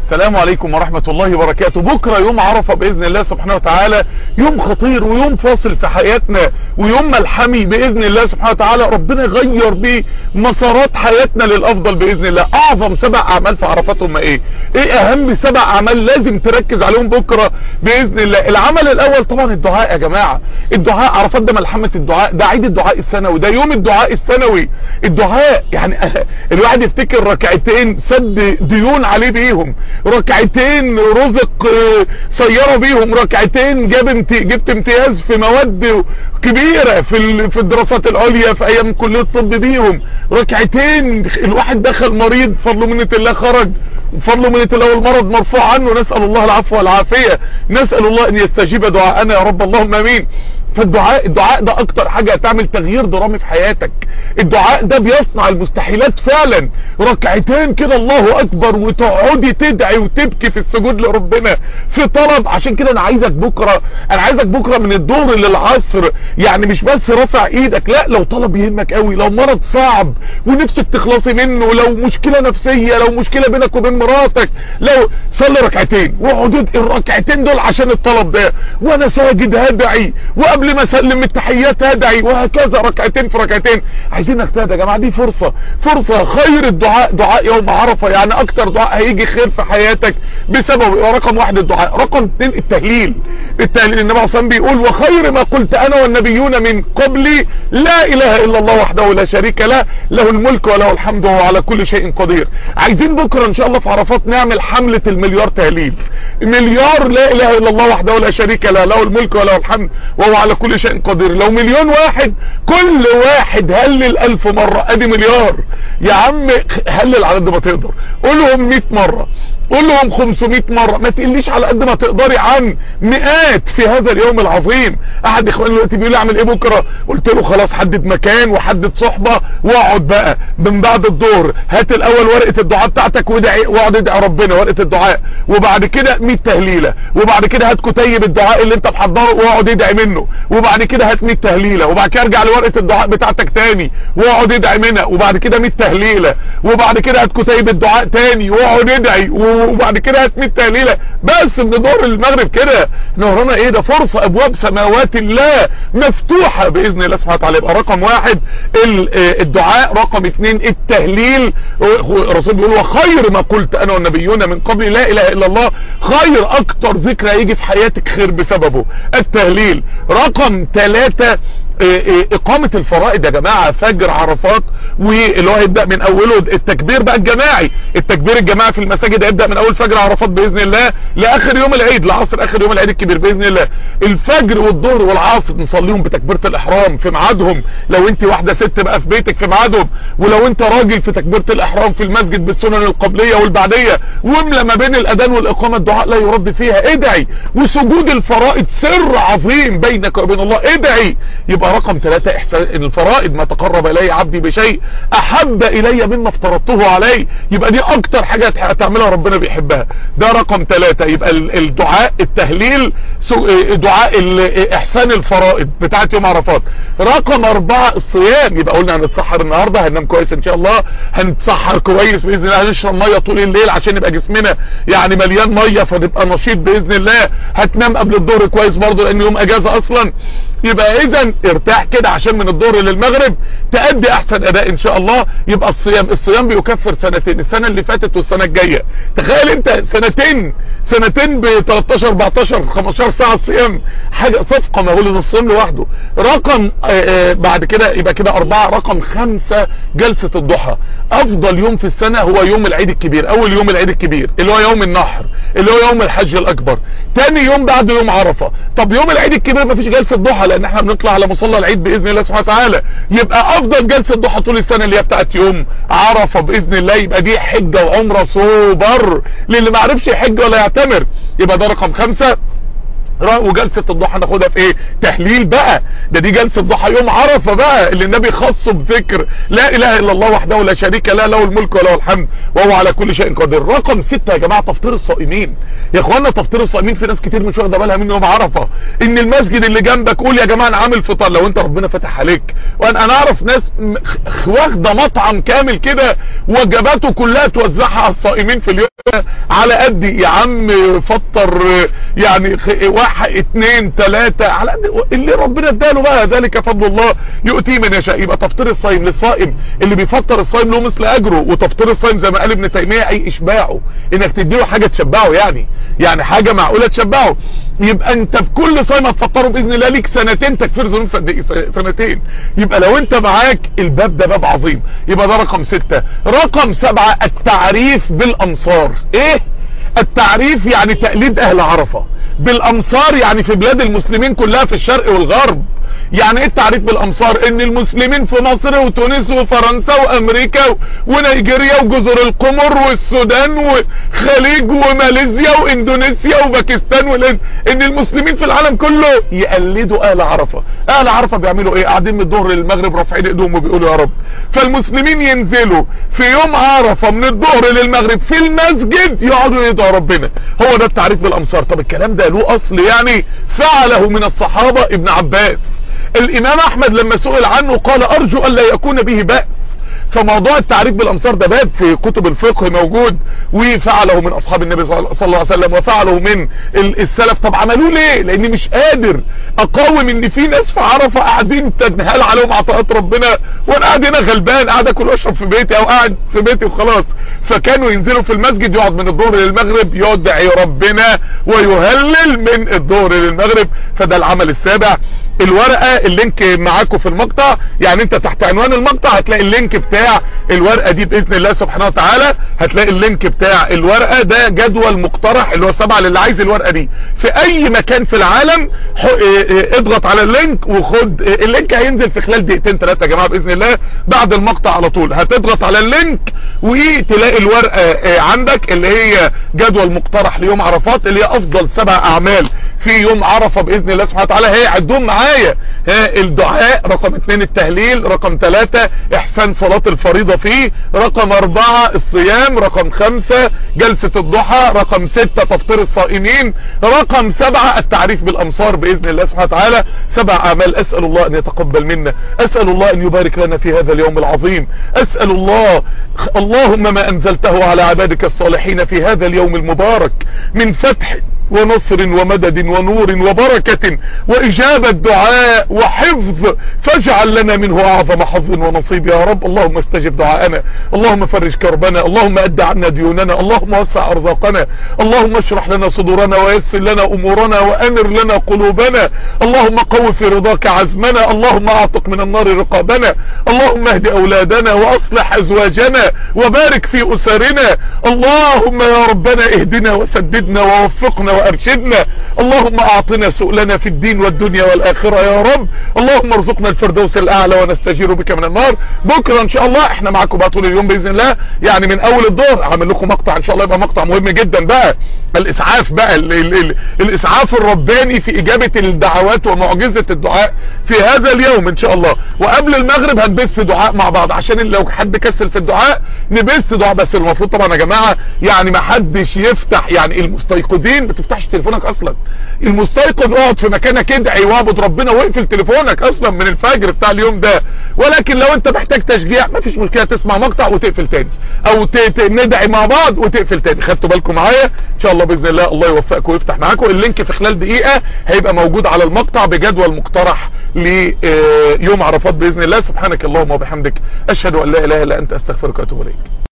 السلام عليكم ورحمة الله وبركاته بكرة يوم عرفة بإذن الله سبحانه وتعالى يوم خطير ويوم فاصل في حياتنا ويوم ملحمي بإذن الله سبحانه وتعالى ربنا يغير بيه مسارات حياتنا للأفضل بإذن الله أعظم سبع أعمال في عرفات هم إيه إيه أهم سبع أعمال لازم تركز عليهم بكرة بإذن الله العمل الأول طبعا الدعاء يا جماعة الدعاء عرفات ده ملحمة الدعاء ده عيد الدعاء السنوي ده يوم الدعاء السنوي الدعاء يعني الواحد يفتكر ركعتين سد ديون عليه بيهم ركعتين رزق سيارة بيهم ركعتين جاب امت... جبت امتياز في مواد كبيرة في ال... في الدراسات العليا في ايام كلية الطب بيهم ركعتين الواحد دخل مريض فضل منة الله خرج فضل منة الله والمرض مرفوع عنه نسأل الله العفو والعافية نسأل الله ان يستجيب دعاءنا يا رب اللهم امين فالدعاء الدعاء ده اكتر حاجة هتعمل تغيير درامي في حياتك الدعاء ده بيصنع المستحيلات فعلا ركعتين كده الله اكبر وتقعدي تدعي وتبكي في السجود لربنا في طلب عشان كده انا عايزك بكرة انا عايزك بكرة من الدور للعصر يعني مش بس رافع ايدك لا لو طلب يهمك قوي لو مرض صعب ونفسك تخلصي منه لو مشكلة نفسية لو مشكلة بينك وبين مراتك لو صلي ركعتين واقعد الركعتين دول عشان الطلب ده وانا ساجد هدعي وقبل قبل ما اسلم التحيات هدعي وهكذا ركعتين في ركعتين عايزين نجتهد يا جماعه دي فرصه فرصه خير الدعاء دعاء يوم عرفه يعني اكتر دعاء هيجي خير في حياتك بسببه رقم واحد الدعاء رقم اثنين التهليل التهليل النبي عليه الصلاه بيقول وخير ما قلت انا والنبيون من قبلي لا اله الا الله وحده لا شريك له له الملك وله الحمد وهو على كل شيء قدير عايزين بكره ان شاء الله في عرفات نعمل حمله المليار تهليل مليار لا اله الا الله وحده لا شريك له له الملك وله الحمد وهو على كل شيء قدير لو مليون واحد كل واحد هلل الف مرة ادي مليار يا عم هلل على قد ما تقدر قولهم 100 مرة قول لهم 500 مرة ما تقليش على قد ما تقدري عن مئات في هذا اليوم العظيم احد اخواني دلوقتي بيقول لي اعمل ايه بكره قلت له خلاص حدد مكان وحدد صحبه واقعد بقى من بعد الظهر هات الاول ورقه الدعاء بتاعتك وادعي واقعد ادعي ربنا ورقه الدعاء وبعد كده 100 تهليله وبعد كده هات كتيب الدعاء اللي انت محضره واقعد ادعي منه وبعد كده هات 100 تهليله وبعد كده ارجع لورقه الدعاء بتاعتك تاني واقعد ادعي منها وبعد كده 100 تهليله وبعد كده هات كتيب الدعاء تاني واقعد ادعي وبعد كده هات 100 تهليله بس من دور المغرب كده نهرنا ايه ده فرصه ابواب سماوات الله مفتوحه باذن الله سبحانه وتعالى يبقى رقم واحد الدعاء رقم اثنين التهليل الرسول بيقول وخير ما قلت انا والنبيون من قبل لا اله الا الله خير اكتر ذكر هيجي في حياتك خير بسببه التهليل رقم ثلاثة اقامة الفرائض يا جماعة فجر عرفات واللي هو هيبدأ من اوله التكبير بقى الجماعي التكبير الجماعي في المساجد هيبدأ من اول فجر عرفات باذن الله لاخر يوم العيد لعصر اخر يوم العيد الكبير باذن الله الفجر والظهر والعصر نصليهم بتكبيرة الاحرام في ميعادهم لو انت واحدة ست بقى في بيتك في ميعادهم ولو انت راجل في تكبيرة الاحرام في المسجد بالسنن القبلية والبعدية واملى ما بين الاذان والاقامة الدعاء لا يرد فيها ادعي وسجود الفرائض سر عظيم بينك وبين الله ادعي يبقى رقم ثلاثة احسان الفرائض ما تقرب الي عبدي بشيء احب الي مما افترضته عليه يبقى دي اكتر حاجة هتعملها ربنا بيحبها ده رقم ثلاثة يبقى الدعاء التهليل دعاء احسان الفرائض بتاعت يوم عرفات رقم اربعة الصيام يبقى قلنا هنتسحر النهاردة هننام كويس ان شاء الله هنتسحر كويس باذن الله هنشرب مية طول الليل عشان يبقى جسمنا يعني مليان مية فنبقى نشيط باذن الله هتنام قبل الظهر كويس برضه لان يوم اجازة اصلا يبقى اذا ارتاح كده عشان من الظهر للمغرب تأدي احسن اداء ان شاء الله يبقى الصيام الصيام بيكفر سنتين السنة اللي فاتت والسنة الجاية تخيل انت سنتين سنتين ب 13 14 15 ساعة صيام حاجة صفقة مهولة الصيام لوحده رقم آآ آآ بعد كده يبقى كده اربعة رقم خمسة جلسة الضحى افضل يوم في السنة هو يوم العيد الكبير اول يوم العيد الكبير اللي هو يوم النحر اللي هو يوم الحج الاكبر تاني يوم بعد يوم عرفة طب يوم العيد الكبير مفيش جلسة ضحى لان احنا بنطلع على مصلى العيد باذن الله سبحانه وتعالى يبقى افضل جلسة ضحى طول السنة اللي هي بتاعت يوم عرفة باذن الله يبقى دي حجة وعمرة سوبر للي ما عرفش يحج ولا يعتمر يبقى ده رقم خمسة وجلسة الضحى ناخدها في ايه تهليل بقى ده دي جلسة ضحى يوم عرفة بقى اللي النبي خصه بذكر لا اله الا الله وحده لا شريك له له الملك وله الحمد وهو على كل شيء قدير رقم ستة يا جماعة تفطير الصائمين يا اخوانا تفطير الصائمين في ناس كتير مش واخده بالها منه يوم عرفة ان المسجد اللي جنبك قول يا جماعة انا عامل فطار لو انت ربنا فتح عليك وانا انا اعرف ناس واخده مطعم كامل كده وجباته كلها توزعها على الصائمين في اليوم على قد يا عم فطر يعني واحد اتنين تلاتة على قد اللي ربنا اداله بقى ذلك فضل الله يؤتيه من يشاء يبقى تفطير الصائم للصائم اللي بيفطر الصائم له مثل اجره وتفطير الصائم زي ما قال ابن تيمية اي اشباعه انك تديله حاجة تشبعه يعني يعني حاجة معقولة تشبعه يبقى انت بكل صائم هتفطره باذن الله ليك سنتين تكفير ذنوب سنتين يبقى لو انت معاك الباب ده باب عظيم يبقى ده رقم ستة رقم سبعة التعريف بالامصار ايه التعريف يعني تقليد اهل عرفة بالامصار يعني في بلاد المسلمين كلها في الشرق والغرب يعني ايه التعريف بالامصار ان المسلمين في مصر وتونس وفرنسا وامريكا ونيجيريا وجزر القمر والسودان وخليج وماليزيا واندونيسيا وباكستان والهند ان المسلمين في العالم كله يقلدوا اهل عرفة اهل عرفة بيعملوا ايه قاعدين من الظهر للمغرب رافعين ايدهم وبيقولوا يا رب فالمسلمين ينزلوا في يوم عرفة من الظهر للمغرب في المسجد يقعدوا يدعوا ربنا هو ده التعريف بالامصار طب الكلام ده له اصل يعني فعله من الصحابة ابن عباس الامام احمد لما سئل عنه قال ارجو ان لا يكون به بأس فموضوع التعريف بالامصار ده باب في كتب الفقه موجود وفعله من اصحاب النبي صلى الله عليه وسلم وفعله من السلف طب عملوه ليه لاني مش قادر اقاوم ان في ناس في عرفه قاعدين تنهال عليهم عطاءات ربنا وانا قاعد هنا غلبان قاعد اكل واشرب في بيتي او قاعد في بيتي وخلاص فكانوا ينزلوا في المسجد يقعد من الظهر للمغرب يدعي ربنا ويهلل من الظهر للمغرب فده العمل السابع الورقة اللينك معاكم في المقطع يعني انت تحت عنوان المقطع هتلاقي اللينك بتاع الورقة دي باذن الله سبحانه وتعالى هتلاقي اللينك بتاع الورقة ده جدول مقترح اللي هو سبعة للي عايز الورقة دي في اي مكان في العالم اضغط على اللينك وخد اللينك هينزل في خلال دقيقتين ثلاثة يا جماعة باذن الله بعد المقطع على طول هتضغط على اللينك وتلاقي الورقة عندك اللي هي جدول مقترح ليوم عرفات اللي هي افضل سبع اعمال في يوم عرفة باذن الله سبحانه وتعالى هي عدهم معايا الدعاء رقم اتنين التهليل رقم ثلاثة احسان صلاة الفريضة فيه رقم اربعة الصيام رقم خمسة جلسة الضحى رقم ستة تفطير الصائمين رقم سبعة التعريف بالامصار باذن الله سبحانه وتعالى سبع اعمال اسأل الله ان يتقبل منا اسأل الله ان يبارك لنا في هذا اليوم العظيم اسأل الله اللهم ما انزلته على عبادك الصالحين في هذا اليوم المبارك من فتح ونصر ومدد ونور وبركة وإجابة دعاء وحفظ فاجعل لنا منه أعظم حظ ونصيب يا رب اللهم استجب دعاءنا اللهم فرج كربنا اللهم أد عنا ديوننا اللهم وسع أرزاقنا اللهم اشرح لنا صدورنا ويسر لنا أمورنا وأنر لنا قلوبنا اللهم قو في رضاك عزمنا اللهم أعتق من النار رقابنا اللهم اهد أولادنا وأصلح أزواجنا وبارك في أسرنا اللهم يا ربنا اهدنا وسددنا ووفقنا وارشدنا اللهم اعطنا سؤلنا في الدين والدنيا والاخرة يا رب اللهم ارزقنا الفردوس الاعلى ونستجير بك من النار بكرة ان شاء الله احنا معاكم بقى طول اليوم باذن الله يعني من اول الظهر هعمل لكم مقطع ان شاء الله يبقى مقطع مهم جدا بقى الاسعاف بقى ال ال ال الاسعاف الرباني في اجابة الدعوات ومعجزة الدعاء في هذا اليوم ان شاء الله وقبل المغرب هنبث دعاء مع بعض عشان لو حد كسل في الدعاء نبث دعاء بس المفروض طبعا يا جماعة يعني ما حدش يفتح يعني المستيقظين بتفتحش تليفونك اصلا المستيقظ اقعد في مكانك ادعي واعبد ربنا واقفل تليفونك اصلا من الفجر بتاع اليوم ده ولكن لو انت محتاج تشجيع مفيش مشكله تسمع مقطع وتقفل تاني او ندعي مع بعض وتقفل تاني خدتوا بالكم معايا ان شاء الله باذن الله الله يوفقكم ويفتح معاكم اللينك في خلال دقيقه هيبقى موجود على المقطع بجدول مقترح ليوم عرفات باذن الله سبحانك اللهم وبحمدك اشهد ان لا اله الا انت استغفرك واتوب اليك